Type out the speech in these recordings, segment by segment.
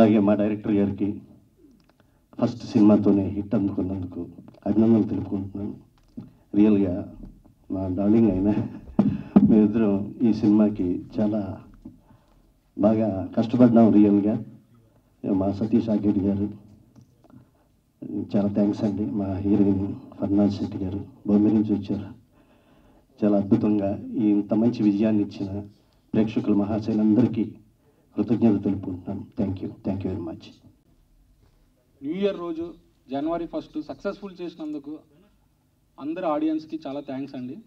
అలాగే మా డైరెక్టర్ గారికి ఫస్ట్ సినిమాతోనే హిట్ అందుకున్నందుకు అభినందనలు తెలుపుకుంటున్నాను రియల్గా మా డార్లింగ్ అయినా మేమిద్దరం ఈ సినిమాకి చాలా బాగా కష్టపడ్డాం రియల్గా మా సతీష్ ఆకేటి గారు చాలా థ్యాంక్స్ అండి మా హీరోయిన్ ఫర్నాజ్ శెట్టి గారు బొమ్మ నుంచి వచ్చారు చాలా అద్భుతంగా ఈ ఇంత మంచి విజయాన్ని ఇచ్చిన ప్రేక్షకుల మహాశైలందరికీ కృతజ్ఞత తెలుపుకుంటున్నాను thank you thank you very much new year రోజు జనవరి ఫస్ట్ సక్సెస్ఫుల్ చేసినందుకు అందరు ఆడియన్స్కి చాలా థ్యాంక్స్ అండి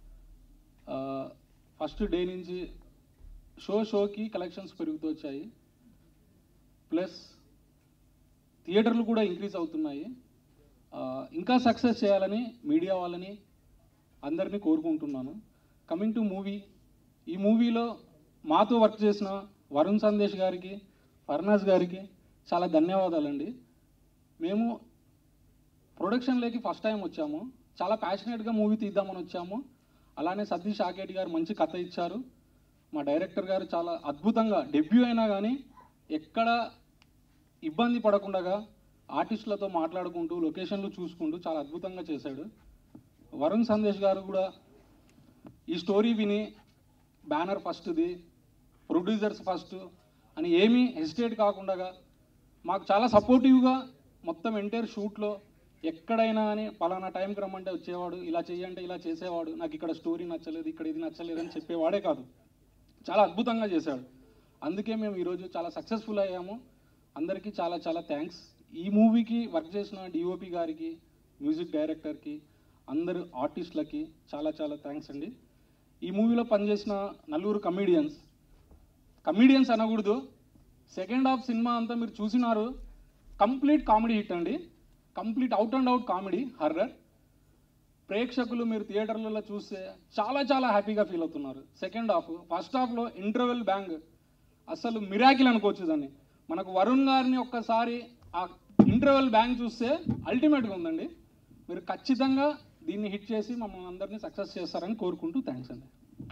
ఫస్ట్ డే నుంచి షో షోకి కలెక్షన్స్ పెరుగుతూ వచ్చాయి ప్లస్ థియేటర్లు కూడా ఇంక్రీజ్ అవుతున్నాయి ఆ, ఇంకా సక్సెస్ చేయాలని మీడియా వాళ్ళని అందరినీ కోరుకుంటున్నాను కమింగ్ టు మూవీ ఈ మూవీలో మాతో వర్క్ చేసిన వరుణ్ సందేశ్ గారికి ఫర్నాజ్ గారికి చాలా ధన్యవాదాలండి మేము ప్రొడక్షన్లోకి ఫస్ట్ టైం వచ్చాము చాలా ప్యాషనేట్గా మూవీ తీద్దామని వచ్చాము అలానే సతీష్ ఆకేటి గారు మంచి కథ ఇచ్చారు మా డైరెక్టర్ గారు చాలా అద్భుతంగా డెబ్యూ అయినా కానీ ఎక్కడ ఇబ్బంది పడకుండా ఆర్టిస్టులతో మాట్లాడుకుంటూ లొకేషన్లు చూసుకుంటూ చాలా అద్భుతంగా చేశాడు వరుణ్ సందేశ్ గారు కూడా ఈ స్టోరీ విని బ్యానర్ ఫస్ట్ది ప్రొడ్యూసర్స్ ఫస్ట్ అని ఏమీ హెసిటేట్ కాకుండా మాకు చాలా సపోర్టివ్గా మొత్తం ఎంటైర్ షూట్లో ఎక్కడైనా అని పలానా టైంకి రమ్మంటే వచ్చేవాడు ఇలా చెయ్యంటే ఇలా చేసేవాడు నాకు ఇక్కడ స్టోరీ నచ్చలేదు ఇక్కడ ఇది నచ్చలేదు అని చెప్పేవాడే కాదు చాలా అద్భుతంగా చేశాడు అందుకే మేము ఈరోజు చాలా సక్సెస్ఫుల్ అయ్యాము అందరికీ చాలా చాలా థ్యాంక్స్ ఈ మూవీకి వర్క్ చేసిన డిఓపి గారికి మ్యూజిక్ డైరెక్టర్కి అందరు ఆర్టిస్టులకి చాలా చాలా థ్యాంక్స్ అండి ఈ మూవీలో పనిచేసిన నలుగురు కమీడియన్స్ కమీడియన్స్ అనకూడదు సెకండ్ హాఫ్ సినిమా అంతా మీరు చూసినారు కంప్లీట్ కామెడీ హిట్ అండి complete out and out comedy horror ప్రేక్షకులు మీరు థియేటర్లలో చూస్తే చాలా చాలా హ్యాపీగా ఫీల్ అవుతున్నారు సెకండ్ హాఫ్ ఫస్ట్ హాఫ్లో ఇంటర్వెల్ బ్యాంగ్ అసలు మిరాకిల్ అనుకోవచ్చు దాన్ని మనకు వరుణ్ గారిని ఒక్కసారి ఆ ఇంటర్వెల్ బ్యాంగ్ చూస్తే అల్టిమేట్గా ఉందండి మీరు ఖచ్చితంగా దీన్ని హిట్ చేసి మమ్మల్ని అందరినీ సక్సెస్ చేస్తారని కోరుకుంటూ థ్యాంక్స్ అండి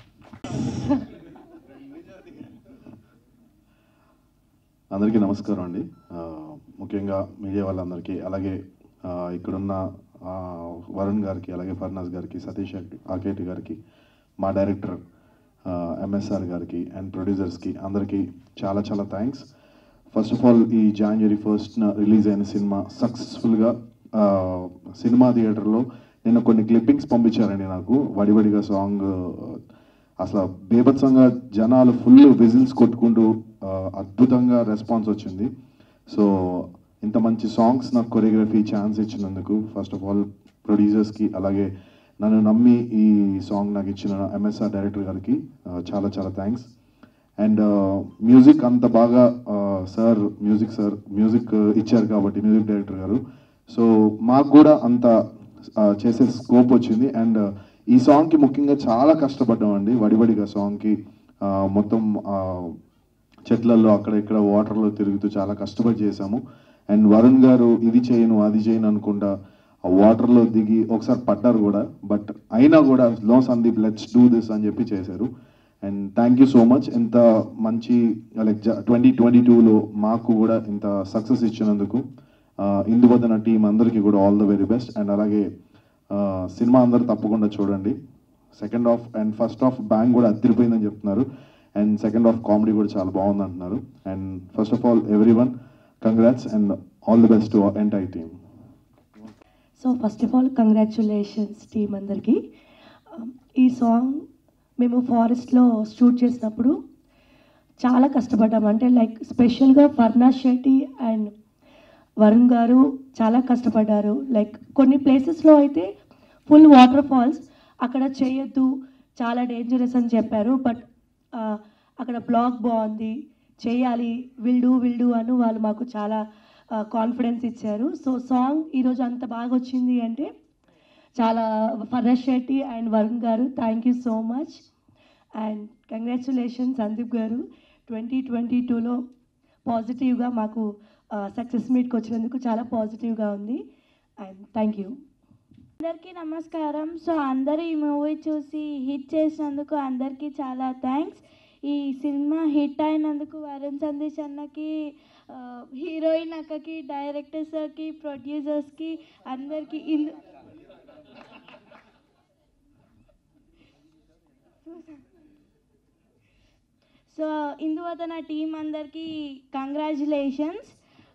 అందరికీ నమస్కారం అండి ఆ, ముఖ్యంగా మీడియా వాళ్ళందరికీ అలాగే ఆ, ఇక్కడున్న ఆ, వరుణ్ గారికి అలాగే ఫర్నాజ్ గారికి సతీష్ ఆకే- ఆకేటి గారికి మా డైరెక్టర్ ఎంఎస్ఆర్ గారికి అండ్ ప్రొడ్యూసర్స్కి అందరికీ చాలా చాలా థ్యాంక్స్ ఫస్ట్ ఆఫ్ ఆల్ ఈ జాన్వరి ఫస్ట్న రిలీజ్ అయిన సినిమా సక్సెస్ఫుల్గా సినిమా థియేటర్లో నిన్న కొన్ని క్లిప్పింగ్స్ పంపించారండి నాకు వడివడిగా సాంగ్ అసలు బేభత్సంగా జనాలు ఫుల్ విజిల్స్ కొట్టుకుంటూ ఆ, అద్భుతంగా రెస్పాన్స్ వచ్చింది సో ఇంత మంచి సాంగ్స్ నాకు కొరియోగ్రఫీ ఛాన్స్ ఇచ్చినందుకు ఫస్ట్ ఆఫ్ ఆల్ ప్రొడ్యూసర్స్కి అలాగే నన్ను నమ్మి ఈ సాంగ్ నాకు ఇచ్చిన ఎంఎస్ఆర్ డైరెక్టర్ గారికి ఆ, చాలా చాలా థ్యాంక్స్ అండ్ మ్యూజిక్ అంత బాగా సార్ మ్యూజిక్ సార్ మ్యూజిక్ ఇచ్చారు కాబట్టి మ్యూజిక్ డైరెక్టర్ గారు సో మాకు కూడా అంత ఆ, చేసే స్కోప్ వచ్చింది అండ్ ఈ సాంగ్కి ముఖ్యంగా చాలా కష్టపడ్డామండి వడివడిగా సాంగ్కి ఆ, మొత్తం ఆ, చెట్లల్లో అక్కడ ఇక్కడ వాటర్లో తిరుగుతూ చాలా కష్టపడి చేశాము అండ్ వరుణ్ గారు ఇది చేయను అది చేయను అనుకుంటా ఆ వాటర్లో దిగి ఒకసారి పడ్డారు కూడా బట్ అయినా కూడా లో సందీప్ లెట్స్ డూ దిస్ అని చెప్పి చేశారు and thank you so much ఇంత మంచి లైక్ ట్వంటీ ట్వంటీ టూలో మాకు కూడా ఇంత సక్సెస్ ఇచ్చినందుకు ఆ, ఇందువదన టీం అందరికీ కూడా all the very best and అలాగే ఆ, సినిమా అందరూ తప్పకుండా చూడండి second half and first half bang కూడా అదిరిపోయిందని చెప్తున్నారు అండ్ సెకండ్ హాఫ్ కామెడీ కూడా చాలా బాగుంది అంటున్నారు and first of all everyone congrats and all the best to entire team so first of all congratulations team అందరికీ ఈ సాంగ్ మేము ఫారెస్ట్లో షూట్ చేసినప్పుడు చాలా కష్టపడ్డాము అంటే లైక్ స్పెషల్గా ఫర్నాజ్ శెట్టి అండ్ వరుణ్ గారు చాలా కష్టపడ్డారు లైక్ కొన్ని ప్లేసెస్లో అయితే ఫుల్ వాటర్ ఫాల్స్ అక్కడ చేయొద్దు చాలా డేంజరస్ అని చెప్పారు బట్ అక్కడ బ్లాగ్ బాగుంది చేయాలి విల్ డూ విల్ డూ అని వాళ్ళు మాకు చాలా కాన్ఫిడెన్స్ ఇచ్చారు సో సాంగ్ ఈరోజు అంత బాగా వచ్చింది అంటే చాలా ఫర్రష్ శెట్టి అండ్ వరుణ్ గారు thank you so much and congratulation Sandeep గారు ట్వంటీ ట్వంటీ టూలో పాజిటివ్గా మాకు సక్సెస్ మీట్కి వచ్చినందుకు చాలా పాజిటివ్గా ఉంది అండ్ థ్యాంక్ యూ అందరికీ నమస్కారం సో అందరూ ఈ మూవీ చూసి హిట్ చేసినందుకు అందరికీ చాలా థ్యాంక్స్ ఈ సినిమా హిట్ అయినందుకు వరుణ్ సందేశ్ అన్నకి ఆ, హీరోయిన్ అక్కకి డైరెక్టర్ సార్కి ప్రొడ్యూసర్స్కి అందరికీ ఇందు సో ఇందువల్ల నా టీం అందరికీ కంగ్రాచులేషన్స్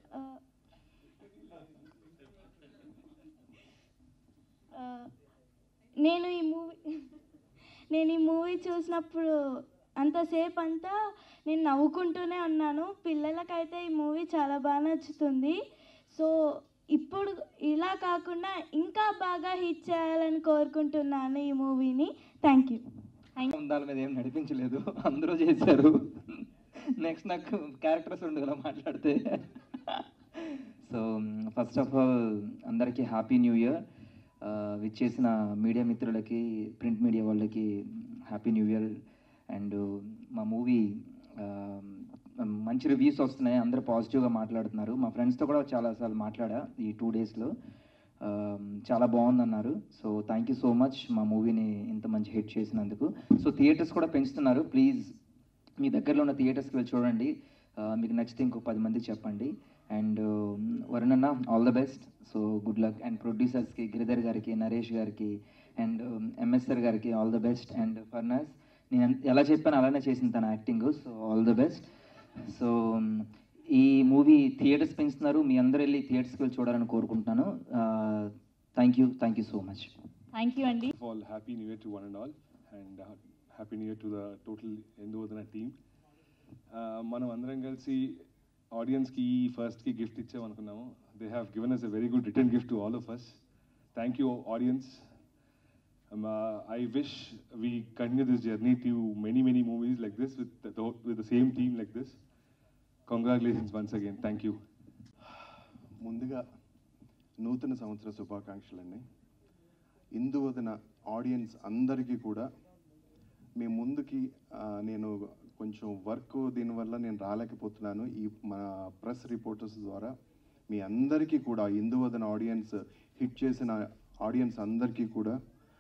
నేను ఈ మూవీ నేను ఈ మూవీ చూసినప్పుడు అంతసేపు అంతా నేను నవ్వుకుంటూనే ఉన్నాను పిల్లలకైతే ఈ మూవీ చాలా బాగా నచ్చుతుంది సో ఇప్పుడు ఇలా కాకుండా ఇంకా బాగా హిట్ చేయాలని కోరుకుంటున్నాను ఈ మూవీని థ్యాంక్ యూ దాని మీద ఏం నడిపించలేదు అందరూ చేశారు నెక్స్ట్ నాకు క్యారెక్టర్స్ ఉండు కదా మాట్లాడితే సో ఫస్ట్ ఆఫ్ ఆల్ అందరికీ హ్యాపీ న్యూ ఇయర్ విచ్చేసిన మీడియా మిత్రులకి ప్రింట్ మీడియా వాళ్ళకి హ్యాపీ న్యూ ఇయర్ అండ్ మా మూవీ మంచి రివ్యూస్ వస్తున్నాయి అందరూ పాజిటివ్గా మాట్లాడుతున్నారు మా ఫ్రెండ్స్తో కూడా చాలాసార్లు మాట్లాడా ఈ టూ డేస్లో చాలా బాగుందన్నారు so thank you so much మా మూవీని ఇంత మంచి హిట్ చేసినందుకు సో థియేటర్స్ కూడా పెంచుతున్నారు ప్లీజ్ మీ దగ్గరలో ఉన్న థియేటర్స్కి వెళ్ళి చూడండి ఆ, మీకు నచ్చితే ఇంకో పది మందికి చెప్పండి అండ్ వరుణ్ అన్న all the best so good luck and ప్రొడ్యూసర్స్కి గిరిధర్ గారికి నరేష్ గారికి అండ్ ఎంఎస్ఆర్ గారికి all the best and Farnaz నేను ఎంత- ఎలా చెప్పాను అలానే చేసింది తన acting so all the best so ఈ మూవీ థియేటర్స్ పెంచుతున్నారు మీ అందరూ వెళ్ళి థియేటర్స్కి వెళ్ళి చూడాలని కోరుకుంటున్నాను thank you thank you so much thank you అండి of all, happy new year to one and all, and uh, happy new year to the total Endovadana team. Uh, మనం అందరం కలిసి ఆడియన్స్కి ఈ ఫస్ట్కి గిఫ్ట్ ఇచ్చామనుకున్నాము they have given us a very good return gift to all of us thank you audience I wish we continue this journey to many many movies like this with with the same team like this congratulations once again thank you ముందుగా నూతన సంవత్సర శుభాకాంక్షలండి ఇందువదన audience అందరికీ కూడా మీ ముందుకి ఆ, నేను కొంచెం work దీనివల్ల నేను రాలేకపోతున్నాను ఈ మన ప్రెస్ రిపోర్టర్స్ ద్వారా మీ అందరికీ కూడా ఇందువదన ఆడియన్స్ హిట్ చేసిన ఆడియన్స్ అందరికీ కూడా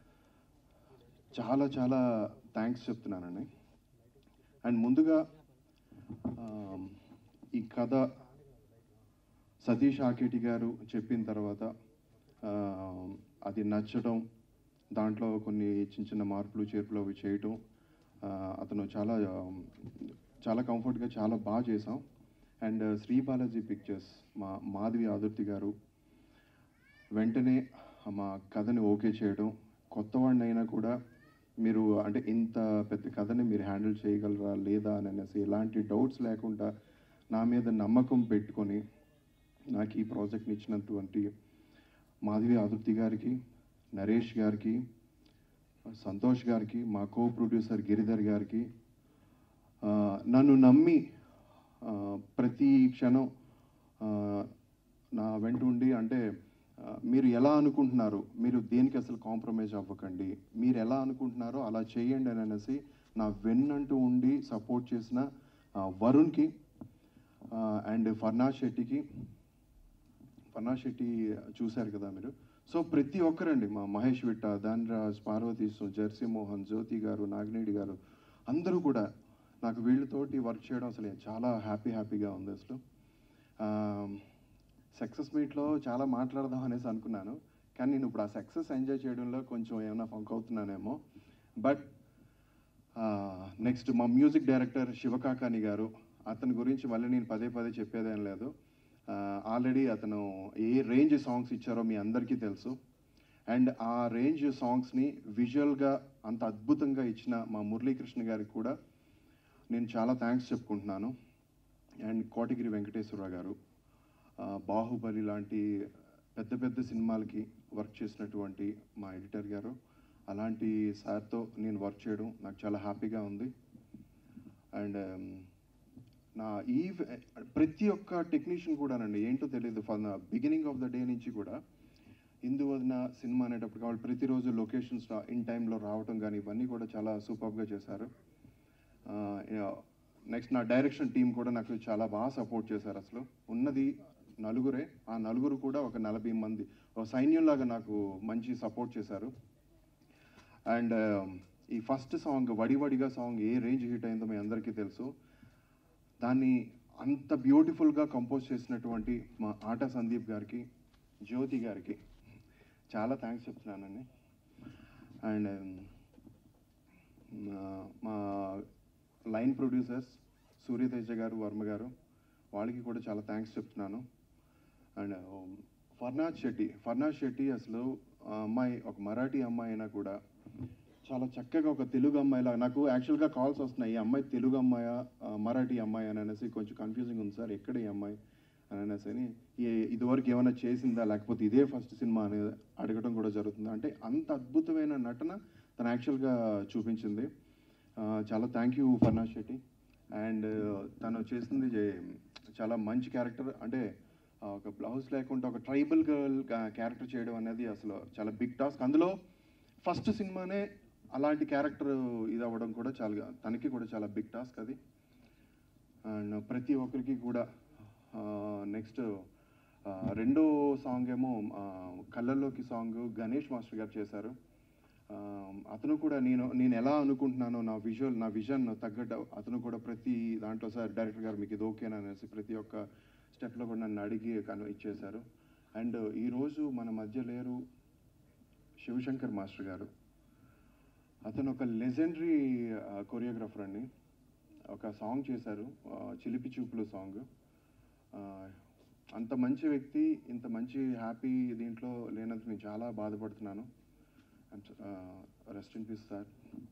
చాలా చాలా థ్యాంక్స్ చెప్తున్నానండి అండ్ ముందుగా ఆ, ఈ కథ సతీష్ ఆకేటి గారు చెప్పిన తర్వాత ఆ, అది నచ్చడం దాంట్లో కొన్ని చిన్న చిన్న మార్పులు చేర్పులు అవి చేయటం ఆ, అతను చాలా ఆ, చాలా కంఫర్ట్గా చాలా బాగా చేసాం అండ్ శ్రీ బాలాజీ పిక్చర్స్ మా మాధవి ఆదుర్తి గారు వెంటనే మా కథని ఓకే చేయడం కొత్త వాడిని అయినా కూడా మీరు అంటే ఇంత పెద్ద కథని మీరు హ్యాండిల్ చేయగలరా లేదా అని అనేసి ఎలాంటి డౌట్స్ లేకుండా నా మీద నమ్మకం పెట్టుకొని నాకు ఈ ప్రాజెక్ట్ని ఇచ్చినటువంటి మాధవి ఆదుర్తి గారికి నరేష్ గారికి సంతోష్ గారికి మా కో ప్రొడ్యూసర్ గిరిధర్ గారికి ఆ, నన్ను నమ్మి ఆ, ప్రతి క్షణం ఆ, నా వెంట ఉండి అంటే ఆ, మీరు ఎలా అనుకుంటున్నారు మీరు దేనికి అసలు కాంప్రమైజ్ అవ్వకండి మీరు ఎలా అనుకుంటున్నారో అలా చేయండి అని అనేసి నా వెన్నంటూ ఉండి సపోర్ట్ చేసిన ఆ, వరుణ్కి అండ్ ఫర్నాజ్ శెట్టికి ఫర్నాజ్ శెట్టి చూశారు కదా మీరు సో ప్రతి ఒక్కరండి మా మహేష్ విట్ట ధనరాజ్ పార్వతీ సు- జెర్సీ మోహన్ జ్యోతి గారు నాగినేడి గారు అందరూ కూడా నాకు వీళ్ళతోటి వర్క్ చేయడం అసలు చాలా హ్యాపీ హ్యాపీగా ఉంది అసలు సక్సెస్ మీట్లో చాలా మాట్లాడదాం అనేసి అనుకున్నాను కానీ నేను ఇప్పుడు ఆ సక్సెస్ ఎంజాయ్ చేయడంలో కొంచెం ఏమైనా ఫంక్ అవుతున్నానేమో బట్ నెక్స్ట్ మా మ్యూజిక్ డైరెక్టర్ శివకాకాని గారు అతని గురించి మళ్ళీ నేను పదే పదే చెప్పేదేం లేదు ఆల్రెడీ అతను ఏ రేంజ్ సాంగ్స్ ఇచ్చారో మీ అందరికీ తెలుసు అండ్ ఆ రేంజ్ సాంగ్స్ని విజువల్గా అంత అద్భుతంగా ఇచ్చిన మా మురళీకృష్ణ గారికి కూడా నేను చాలా థ్యాంక్స్ చెప్పుకుంటున్నాను అండ్ కోటగిరి వెంకటేశ్వరరావు గారు ఆ, బాహుబలి లాంటి పెద్ద పెద్ద సినిమాలకి వర్క్ చేసినటువంటి మా ఎడిటర్ గారు అలాంటి సార్తో నేను వర్క్ చేయడం నాకు చాలా హ్యాపీగా ఉంది అండ్ నా ఈ ప్రతి ఒక్క టెక్నీషియన్ కూడానండి ఏంటో తెలియదు for beginning of the day నుంచి కూడా ఇందువలన సినిమా అనేటప్పుడు వాళ్ళు ప్రతిరోజు లొకేషన్స్ ఇన్ టైంలో రావటం కానీ ఇవన్నీ కూడా చాలా సూపర్గా చేశారు నెక్స్ట్ నా డైరెక్షన్ టీం కూడా నాకు చాలా బాగా సపోర్ట్ చేశారు అసలు ఉన్నది నలుగురే ఆ నలుగురు కూడా ఒక నలభై మంది ఒక సైన్యంలాగా నాకు మంచి సపోర్ట్ చేశారు అండ్ ఈ ఫస్ట్ సాంగ్ వడివడిగా సాంగ్ ఏ రేంజ్ హిట్ అయిందో మీ అందరికీ తెలుసు దాన్ని అంత బ్యూటిఫుల్గా కంపోజ్ చేసినటువంటి మా ఆట సందీప్ గారికి జ్యోతి గారికి చాలా థ్యాంక్స్ చెప్తున్నానండి అండ్ మా లైన్ ప్రొడ్యూసర్స్ సూర్యతేజ గారు వర్మ గారు వాళ్ళకి కూడా చాలా థ్యాంక్స్ చెప్తున్నాను అండ్ ఫర్నాథ్ శెట్టి ఫర్నాథ్ శెట్టి అసలు ఆ అమ్మాయి ఒక మరాఠీ అమ్మాయి అయినా కూడా చాలా చక్కగా ఒక తెలుగు అమ్మాయిలా నాకు యాక్చువల్గా కాల్స్ వస్తున్నాయి ఈ అమ్మాయి తెలుగు అమ్మాయా ఆ, మరాఠీ అమ్మాయి అని అనేసి కొంచెం కన్ఫ్యూజింగ్ ఉంది సార్ ఎక్కడ ఈ అమ్మాయి అని అనేసి అని ఈ- ఇదివరకు ఏమైనా చేసిందా లేకపోతే ఇదే ఫస్ట్ సినిమా అనేది అడగడం కూడా జరుగుతుంది అంటే అంత అద్భుతమైన నటన తను యాక్చువల్గా చూపించింది ఆ, చాలా thank you Farnaz Shetty and తను చేసింది జే- చాలా మంచి క్యారెక్టర్ అంటే ఆ, ఒక బ్లౌజ్ లేకుండా ఒక ట్రైబల్ గర్ల్ క్యారెక్టర్ చేయడం అనేది అసలు చాలా బిగ్ టాస్క్ అందులో ఫస్ట్ సినిమానే అలాంటి క్యారెక్టర్ ఇది అవ్వడం కూడా చాలా తనకి కూడా చాలా బిగ్ టాస్క్ అది అండ్ ప్రతి ఒక్కరికి కూడా నెక్స్ట్ రెండో సాంగ్ ఏమో ఆ, కళ్ళల్లోకి సాంగ్ గణేష్ మాస్టర్ గారు చేశారు ఆ, అతను కూడా నేను నేను ఎలా అనుకుంటున్నానో నా విజువల్ నా విజన్ తగ్గట్టు అతను కూడా ప్రతి దాంట్లో సార్ డైరెక్టర్ గారు మీకు ఇది ఓకేనా అనేసి ప్రతి ఒక్క స్టెప్లో కూడా నన్ను అడిగి కను ఇచ్చేశారు అండ్ ఈరోజు మన మధ్య లేరు శివశంకర్ మాస్టర్ గారు అతను ఒక లెజెండరీ కొరియోగ్రాఫర్ అండి ఒక సాంగ్ చేశారు ఆ, చిలిపి చూపులు సాంగ్ ఆ, అంత మంచి వ్యక్తి ఇంత మంచి హ్యాపీ దీంట్లో లేనందుకు నేను చాలా బాధపడుతున్నాను rest in peace sir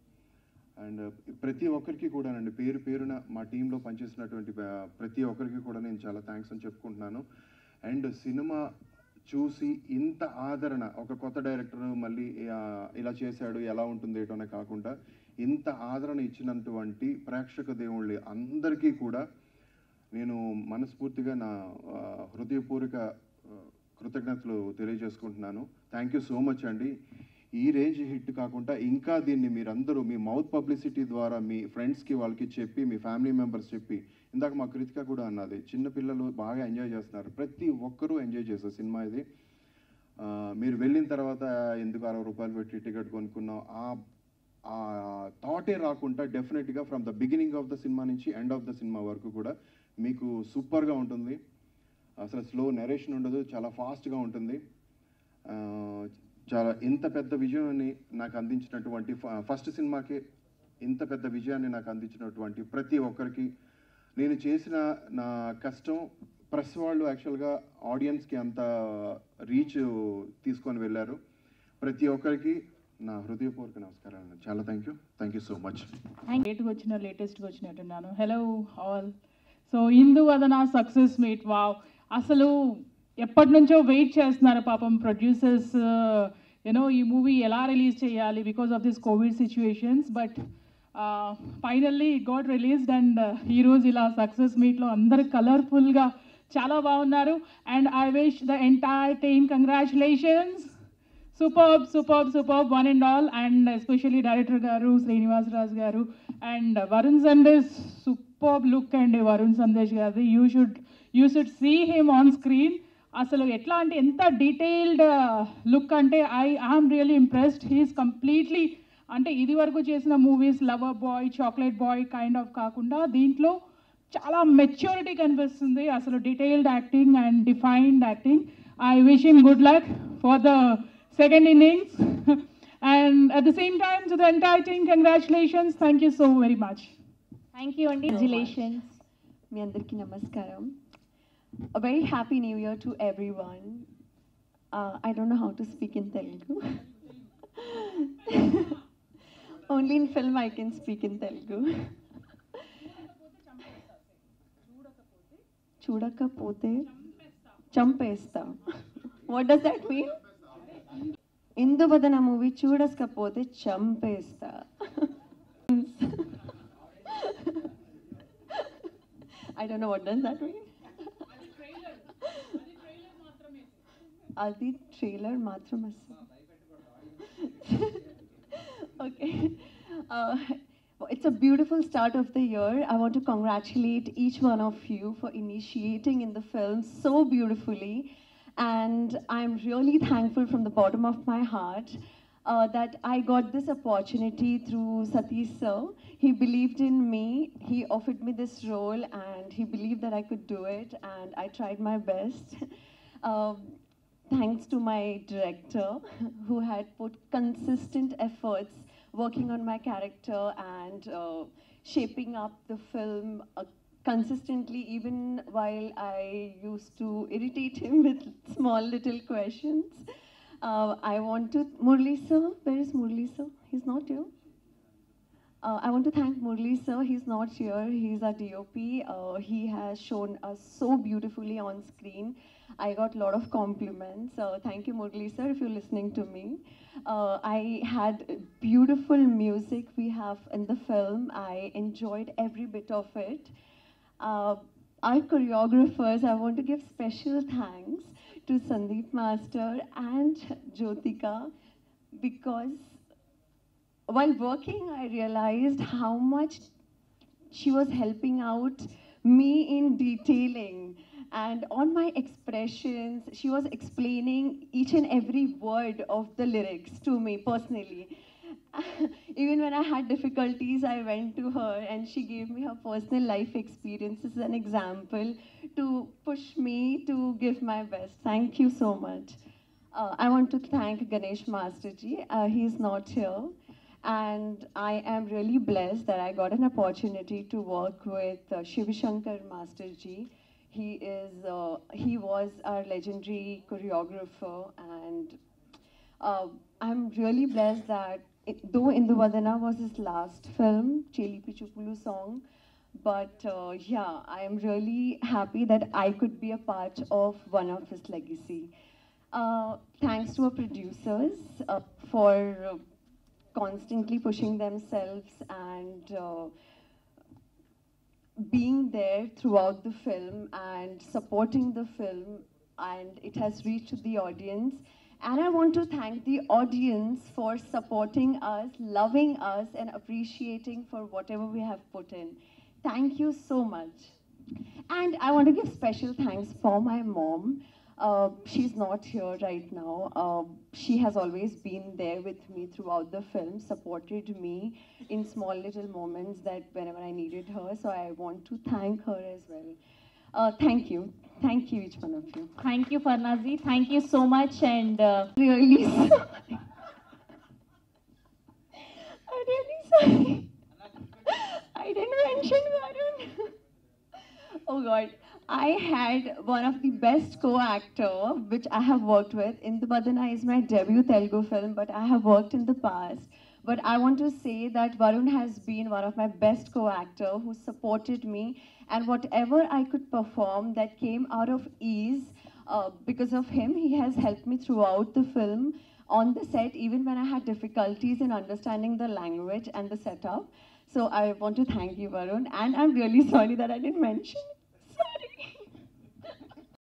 and ప్రతి ఒక్కరికి కూడానండి పేరు పేరున మా టీంలో పనిచేసినటువంటి ఆ, ప్రతి ఒక్కరికి కూడా నేను చాలా థ్యాంక్స్ అని చెప్పుకుంటున్నాను అండ్ సినిమా చూసి ఇంత ఆదరణ ఒక కొత్త డైరెక్టర్ మళ్ళీ ఆ, ఇలా చేశాడు ఎలా ఉంటుంది ఏంటో అనే కాకుండా ఇంత ఆదరణ ఇచ్చినటువంటి ప్రేక్షక దేవుళ్ళి అందరికీ కూడా నేను మనస్ఫూర్తిగా నా ఆ, హృదయపూర్వక ఆ, కృతజ్ఞతలు తెలియజేసుకుంటున్నాను థ్యాంక్ యూ సో మచ్ అండి ఈ రేంజ్ హిట్ కాకుండా ఇంకా దీన్ని మీరందరూ మీ మౌత్ పబ్లిసిటీ ద్వారా మీ ఫ్రెండ్స్కి వాళ్ళకి చెప్పి మీ ఫ్యామిలీ మెంబర్స్ చెప్పి ఇందాక మా కృతిక కూడా అన్నది చిన్న పిల్లలు బాగా ఎంజాయ్ చేస్తున్నారు ప్రతి ఒక్కరూ ఎంజాయ్ చేస్తారు సినిమా ఇది ఆ, మీరు వెళ్ళిన తర్వాత ఎందుకు అరవై రూపాయలు పెట్టి టికెట్ కొనుక్కున్నాం ఆ ఆ థాటే రాకుండా డెఫినెట్గా from the beginning of the cinema నుంచి ఎండ్ ఆఫ్ ద సినిమా వరకు కూడా మీకు సూపర్గా ఉంటుంది అసలు స్లో నెరేషన్ ఉండదు చాలా ఫాస్ట్గా ఉంటుంది ఆ, చాలా ఇంత పెద్ద విజయాన్ని నాకు అందించినటువంటి ఫ- ఫస్ట్ సినిమాకి ఇంత పెద్ద విజయాన్ని నాకు అందించినటువంటి ప్రతి ఒక్కరికి నేను చేసిన నా కష్టం ప్రెస్ వాళ్ళు యాక్చువల్గా ఆడియన్స్కి అంత రీచ్ తీసుకొని వెళ్ళారు ప్రతి ఒక్కరికి నా హృదయపూర్వక నమస్కారాలు చాలా thank you thank you so much లేట్గా వచ్చిన లేటెస్ట్గా వచ్చినట్టున్నాను hello all so Induvadana success meet wow అసలు ఎప్పటి నుంచో వెయిట్ చేస్తున్నారు పాపం ప్రొడ్యూసర్స్ యూనో ఈ మూవీ ఎలా రిలీజ్ చేయాలి because of this covid situations but finally got released and ఈరోజు ఇలా సక్సెస్ మీట్లో అందరు కలర్ఫుల్గా చాలా బాగున్నారు and I wish the entire team congratulations superb superb superb one and all and especially director garu Srinivas Raju garu and Varun Sandesh superb look అండి వరుణ్ సందేశ్ గారిది you should you should see him on screen అసలు ఎట్లా అంటే ఎంత డీటెయిల్డ్ లుక్ అంటే I am really impressed he's completely అంటే ఇది వరకు చేసిన movies lover boy chocolate boy kind of కాకుండా దీంట్లో చాలా మెచ్యూరిటీ కనిపిస్తుంది అసలు detailed acting and defined acting I wish him good luck for the second innings and at the same time to the entire team congratulations thank you so very much thank you అండి congratulations మీ అందరికీ నమస్కారం A very happy new year to everyone. Uh, I don't know how to speak in Telugu. Only in film I can speak in Telugu. చూడకపోతే చంపేస్తా what does that mean Induvadana movie చూడకపోతే చంపేస్తా I don't know what does that mean. అది trailer మాత్రమే okay uh, it's a beautiful start of the year i want to congratulate each one of you for initiating in the film so beautifully and i'm really thankful from the bottom of my heart uh, that I got this opportunity through Satish sir. He believed in me. He offered me this role, and he believed that I could do it, and I tried my best. um, thanks to my director, who had put consistent efforts working on my character and uh, shaping up the film uh, consistently, even while I used to irritate him with small little questions. Uh, I want to, Murli sir, where is Murli sir? He's not here. Uh, I want to thank Murli sir. He's not here. He's our DOP. Uh, he has shown us so beautifully on screen. I got a lot of compliments. Uh, thank you, Murli sir, if you're listening to me. Uh, I had beautiful music we have in the film. I enjoyed every bit of it. Uh, our choreographers, I want to give special thanks to Sandeep Master and Jyotika because while working, I realized how much she was helping out me in detailing and on my expressions she was explaining each and every word of the lyrics to me personally even when i had difficulties i went to her and she gave me her personal life experiences as an example to push me to give my best thank you so much uh, i want to thank ganesh masterji uh, he's not here and I am really blessed that I got an opportunity to work with uh, Shiv Shankar Masterji. He is uh, he was our legendary choreographer, and uh, I'm really blessed that it, though Induvadana was his last film, Cheli Pichupulu song, but uh, yeah, I am really happy that I could be a part of one of his legacy. Uh, thanks to our producers uh, for uh, constantly pushing themselves and uh, being there throughout the film and supporting the film and it has reached the audience and i want to thank the audience for supporting us loving us and appreciating for whatever we have put in thank you so much and i want to give special thanks for my mom uh, she's not here right now. Uh, she has always been there with me throughout the film, supported me in small little moments that whenever I needed her. So I want to thank her as well. Uh, thank you. Thank you, each one of you. Thank you, Farnazi. Thank you so much. And uh, Really sorry. I'm really sorry. I didn't mention Varun. oh God. I had one of the best co-actor which I have worked with. Indubadana is my debut Telugu film, but I have worked in the past. But I want to say that Varun has been one of my best co-actor who supported me and whatever I could perform that came out of ease uh, because of him, he has helped me throughout the film on the set, even when I had difficulties in understanding the language and the setup. So I want to thank you, Varun, and I'm really sorry that I didn't mention it. Sorry.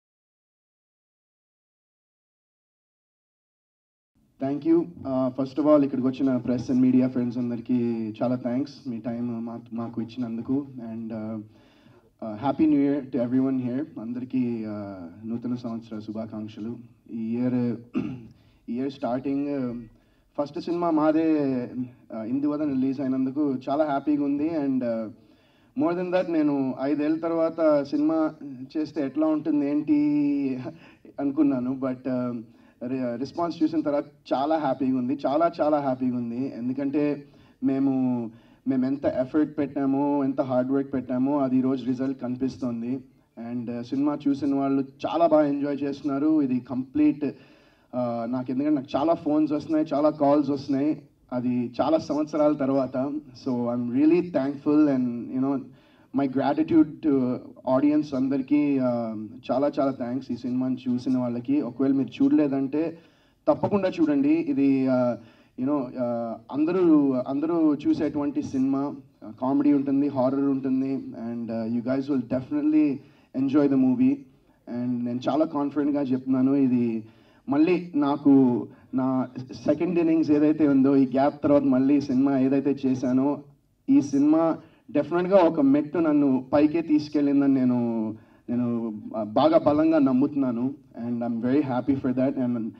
Thank you first of all ఇక్కడికి వచ్చిన press and media friends అందరికీ చాలా thanks మీ time మాకు మాకు ఇచ్చినందుకు and happy new year to everyone here అందరికీ uh, నూతన సంవత్సర శుభాకాంక్షలు ఈ ఇయర్ ఈ ఇయర్ స్టార్టింగ్ ఫస్ట్ సినిమా మాదే ఇందువదన రిలీజ్ అయినందుకు చాలా హ్యాపీగా ఉంది అండ్ మోర్ దెన్ దట్ నేను ఐదేళ్ళ తర్వాత సినిమా చేస్తే ఎట్లా ఉంటుంది ఏంటి అనుకున్నాను బట్ రెస్పాన్స్ చూసిన తర్వాత చాలా హ్యాపీగా ఉంది చాలా చాలా హ్యాపీగా ఉంది ఎందుకంటే మేము మేము ఎంత ఎఫర్ట్ పెట్టామో ఎంత హార్డ్ వర్క్ పెట్టామో అది ఈరోజు రిజల్ట్ కనిపిస్తుంది అండ్ సినిమా చూసిన వాళ్ళు చాలా బాగా ఎంజాయ్ చేస్తున్నారు ఇది కంప్లీట్ నాకు ఎందుకంటే నాకు చాలా ఫోన్స్ వస్తున్నాయి చాలా కాల్స్ వస్తున్నాయి అది చాలా సంవత్సరాల తర్వాత so I'm really thankful and you know my gratitude to audience అందరికీ చాలా చాలా థ్యాంక్స్ ఈ సినిమాని చూసిన వాళ్ళకి ఒకవేళ మీరు చూడలేదంటే తప్పకుండా చూడండి ఇది యూనో అందరూ అందరూ చూసేటువంటి సినిమా కామెడీ ఉంటుంది హారర్ ఉంటుంది and you guys will definitely enjoy the movie and నేను చాలా కాన్ఫిడెంట్గా చెప్తున్నాను ఇది మళ్ళీ నాకు నా సెకండ్ ఇన్నింగ్స్ ఏదైతే ఉందో ఈ గ్యాప్ తర్వాత మళ్ళీ సినిమా ఏదైతే చేశానో ఈ సినిమా డెఫినెట్గా ఒక మెట్టు నన్ను పైకే తీసుకెళ్ళిందని నేను నేను బాగా బలంగా నమ్ముతున్నాను and I'm very happy for that and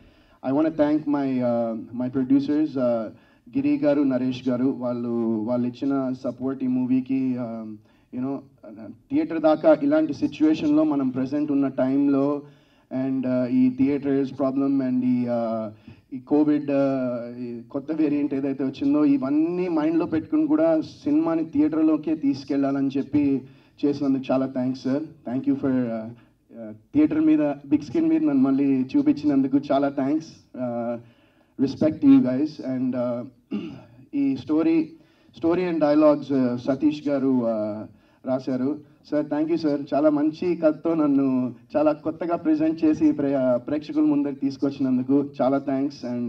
I want thank my my producers Giri garu Naresh గారు వాళ్ళు వాళ్ళు ఇచ్చిన సపోర్ట్ ఈ మూవీకి యూనో థియేటర్ దాకా ఇలాంటి సిచ్యువేషన్లో మనం ప్రజెంట్ ఉన్న టైంలో అండ్ ఈ థియేటర్స్ ప్రాబ్లం అండ్ ఈ uh, ఈ కోవిడ్ కొత్త వేరియంట్ ఏదైతే వచ్చిందో ఇవన్నీ మైండ్లో పెట్టుకుని కూడా సినిమాని థియేటర్లోకే తీసుకెళ్ళాలని చెప్పి చేసినందుకు చాలా thanks sir thank you for theatre మీద బిగ్ స్క్రీన్ మీద నన్ను మళ్ళీ చూపించినందుకు చాలా thanks respect you guys and ఈ story story and dialogues Satish garu uh, రాశారు సార్ థ్యాంక్ యూ సార్ చాలా మంచి కథతో నన్ను చాలా కొత్తగా ప్రజెంట్ చేసి ప్రే ప్రేక్షకుల ముందరికి తీసుకొచ్చినందుకు చాలా థ్యాంక్స్ అండ్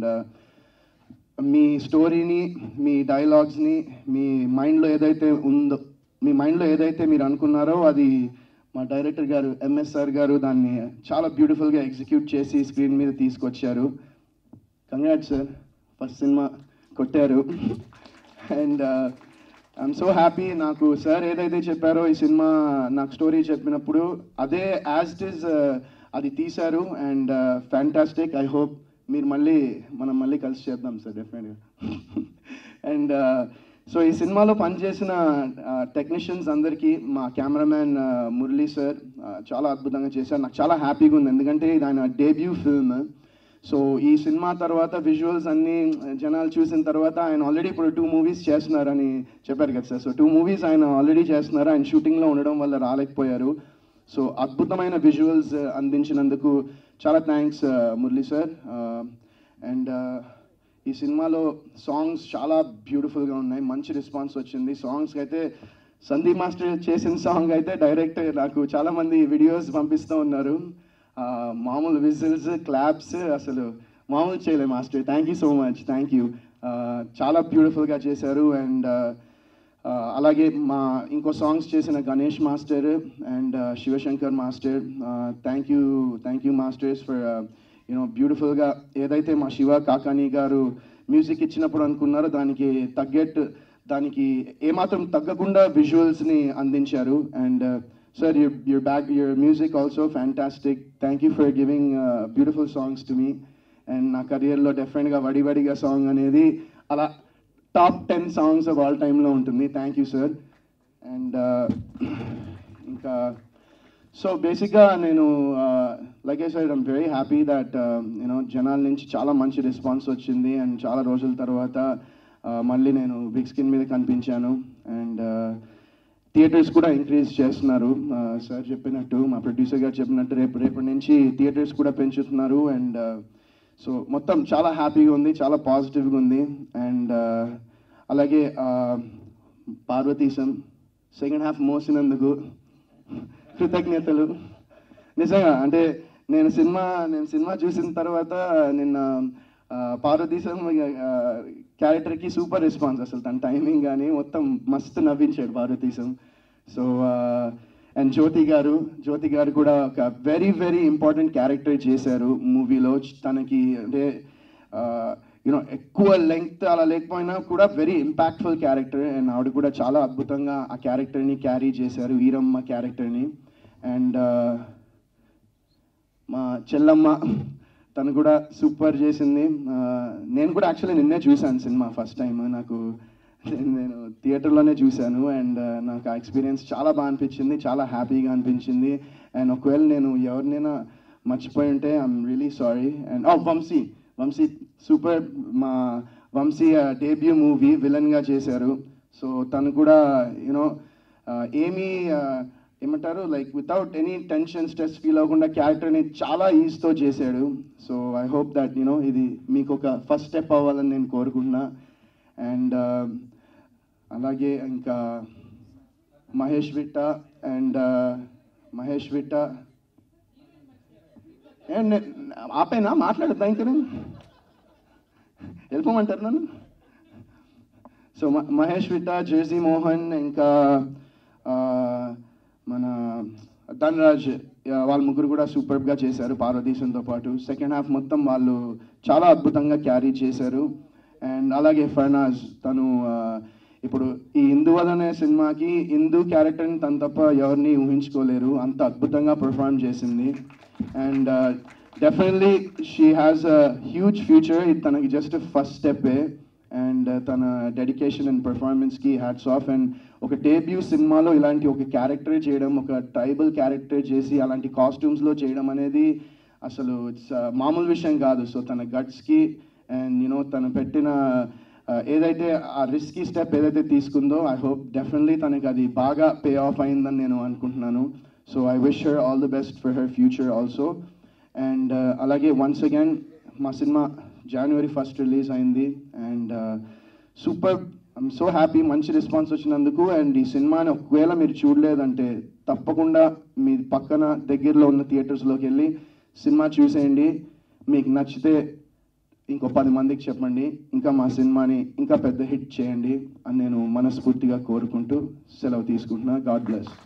మీ స్టోరీని మీ డైలాగ్స్ని మీ మైండ్లో ఏదైతే ఉందో మీ మైండ్లో ఏదైతే మీరు అనుకున్నారో అది మా డైరెక్టర్ గారు ఎంఎస్ఆర్ గారు దాన్ని చాలా బ్యూటిఫుల్గా ఎగ్జిక్యూట్ చేసి స్క్రీన్ మీద తీసుకొచ్చారు కంగ్రాట్స్ సార్ ఫస్ట్ సినిమా కొట్టారు అండ్ ఐఎమ్ సో హ్యాపీ నాకు సార్ ఏదైతే చెప్పారో ఈ సినిమా నాకు స్టోరీ చెప్పినప్పుడు అదే యాజ్ ఇట్ ఈస్ అది తీశారు అండ్ ఫ్యాంటాస్టిక్ ఐ హోప్ మీరు మళ్ళీ మనం మళ్ళీ కలిసి చేద్దాం సార్ డెఫినెట్గా అండ్ సో ఈ సినిమాలో పనిచేసిన టెక్నీషియన్స్ అందరికీ మా కెమెరామ్యాన్ మురళీ సార్ చాలా అద్భుతంగా చేశారు నాకు చాలా హ్యాపీగా ఉంది ఎందుకంటే ఇది ఆయన డేబ్యూ ఫిల్మ్ సో ఈ సినిమా తర్వాత విజువల్స్ అన్ని జనాలు చూసిన తర్వాత ఆయన ఆల్రెడీ ఇప్పుడు టూ మూవీస్ చేస్తున్నారని చెప్పారు కదా సార్ సో టూ మూవీస్ ఆయన ఆల్రెడీ చేస్తున్నారు ఆయన షూటింగ్లో ఉండడం వల్ల రాలేకపోయారు సో అద్భుతమైన విజువల్స్ అందించినందుకు చాలా థ్యాంక్స్ మురళీ సార్ అండ్ ఈ సినిమాలో సాంగ్స్ చాలా బ్యూటిఫుల్గా ఉన్నాయి మంచి రెస్పాన్స్ వచ్చింది సాంగ్స్కి అయితే సందీప్ మాస్టర్ చేసిన సాంగ్ అయితే డైరెక్ట్ నాకు చాలామంది వీడియోస్ పంపిస్తూ ఉన్నారు ఆ, మామూలు విజిల్స్ క్లాప్స్ అసలు మామూలు చేయలే master thank you so much thank you చాలా బ్యూటిఫుల్గా చేశారు అండ్ అలాగే మా ఇంకో సాంగ్స్ చేసిన Ganesh master and Shivashankar master thank you thank you masters for you know బ్యూటిఫుల్గా ఏదైతే మా శివ కాకాని గారు మ్యూజిక్ ఇచ్చినప్పుడు అనుకున్నారో దానికి తగ్గట్టు దానికి ఏమాత్రం తగ్గకుండా విజువల్స్ని అందించారు and sir your your back your music also fantastic thank you for giving beautiful songs to me and నా కెరియర్లో డెఫినెట్గా వడివడిగా సాంగ్ అనేది అలా top ten songs of all టైంలో ఉంటుంది థ్యాంక్ యూ సార్ అండ్ ఇంకా సో బేసిక్గా నేను like I side I'm very happy that you know జనాల నుంచి చాలా మంచి రెస్పాన్స్ వచ్చింది అండ్ చాలా రోజుల తర్వాత uh, మళ్ళీ నేను బిగ్ స్క్రీన్ మీద కనిపించాను అండ్ థియేటర్స్ కూడా ఇంక్రీజ్ చేస్తున్నారు సార్ చెప్పినట్టు మా ప్రొడ్యూసర్ గారు చెప్పినట్టు రేపు రేపటి నుంచి థియేటర్స్ కూడా పెంచుతున్నారు అండ్ సో మొత్తం చాలా హ్యాపీగా ఉంది చాలా పాజిటివ్గా ఉంది అండ్ అలాగే uh, పార్వతీశం సెకండ్ హాఫ్ మోసినందుకు కృతజ్ఞతలు నిజంగా అంటే నేను సినిమా నేను సినిమా చూసిన తర్వాత నిన్న ఆ, పార్వతీశం క్యారెక్టర్కి సూపర్ రెస్పాన్స్ అసలు తన టైమింగ్ కానీ మొత్తం మస్తు నవ్వించాడు పార్వతీశం సో అండ్ జ్యోతి గారు జ్యోతి గారు కూడా ఒక వెరీ వెరీ ఇంపార్టెంట్ క్యారెక్టర్ చేశారు మూవీలో తనకి అంటే యూనో ఎక్కువ లెంగ్త్ అలా లేకపోయినా కూడా వెరీ ఇంపాక్ట్ఫుల్ క్యారెక్టర్ అండ్ ఆవిడ కూడా చాలా అద్భుతంగా ఆ క్యారెక్టర్ని క్యారీ చేశారు వీరమ్మ క్యారెక్టర్ని అండ్ మా చెల్లమ్మ తను కూడా సూపర్ చేసింది ఆ, నేను కూడా యాక్చువల్లీ నిన్నే చూశాను సినిమా ఫస్ట్ టైం నాకు నేను థియేటర్లోనే చూశాను అండ్ నాకు ఆ ఎక్స్పీరియన్స్ చాలా బాగా అనిపించింది చాలా హ్యాపీగా అనిపించింది అండ్ ఒకవేళ నేను ఎవరినైనా మర్చిపోయి ఉంటే ఐఎమ్ రియలీ సారీ అండ్ ఓ వంశీ వంశీ సూపర్ మా వంశీ డేబ్యూ మూవీ విలన్గా చేశారు సో తను కూడా యూనో ఏమీ ఆ, ఏమంటారు like without any tension stress feel అవ్వకుండా క్యారెక్టర్ని చాలా ఈజీతో చేశాడు so I hope that you know ఇది మీకు ఒక ఫస్ట్ స్టెప్ అవ్వాలని నేను కోరుకుంటున్నా అండ్ అలాగే ఇంకా మహేష్ విట్ట అండ్ మహేష్ విట్ట ఏ, నే- ఆపేనా మాట్లాడద్దా ఇంకా నేను వెళ్ళిపోమంటారు నన్ను సో మ- మహేష్ విట్ట జేజీ మోహన్ ఇంకా ఆ, మన ధనరాజ్ ఆ, వాళ్ళ ముగ్గురు కూడా సూపర్గా చేశారు పార్వతీశంతో పాటు సెకండ్ హాఫ్ మొత్తం వాళ్ళు చాలా అద్భుతంగా క్యారీ చేశారు అండ్ అలాగే ఫర్నాజ్ తను ఆ, ఇప్పుడు ఈ ఇందువల్ అనే సినిమాకి ఇందు క్యారెక్టర్ని తను తప్ప ఎవరిని ఊహించుకోలేరు అంత అద్భుతంగా పర్ఫామ్ చేసింది and definitely she has a huge future ఇది తనకి జస్ట్ ఫస్ట్ స్టెప్పే అండ్ తన డెడికేషన్ అండ్ పర్ఫార్మెన్స్కి హ్యాట్స్ ఆఫ్ అండ్ ఒక డేబ్యూ సినిమాలో ఇలాంటి ఒక క్యారెక్టర్ చేయడం ఒక ట్రైబల్ క్యారెక్టర్ చేసి అలాంటి కాస్ట్యూమ్స్లో చేయడం అనేది అసలు ఇట్స్ మామూలు విషయం కాదు సో తన గట్స్కి అండ్ యూనో తను పెట్టిన uh, ఏదైతే ఆ రిస్కీ స్టెప్ ఏదైతే తీసుకుందో ఐ హోప్ డెఫినెట్లీ తనకి అది బాగా పే ఆఫ్ అయిందని నేను అనుకుంటున్నాను so I wish her all the best for her future also and అలాగే వన్స్ అగైన్ మా సినిమా జనవరి ఫస్ట్ రిలీజ్ అయింది and super I'm so happy మంచి రెస్పాన్స్ వచ్చినందుకు అండ్ ఈ సినిమాని ఒకవేళ మీరు చూడలేదంటే తప్పకుండా మీ పక్కన దగ్గరలో ఉన్న థియేటర్స్లోకి వెళ్ళి సినిమా చూసేయండి మీకు నచ్చితే ఇంకో పది మందికి చెప్పండి ఇంకా మా సినిమాని ఇంకా పెద్ద హిట్ చేయండి అని నేను మనస్ఫూర్తిగా కోరుకుంటూ సెలవు తీసుకుంటున్నా గాడ్ బ్లెస్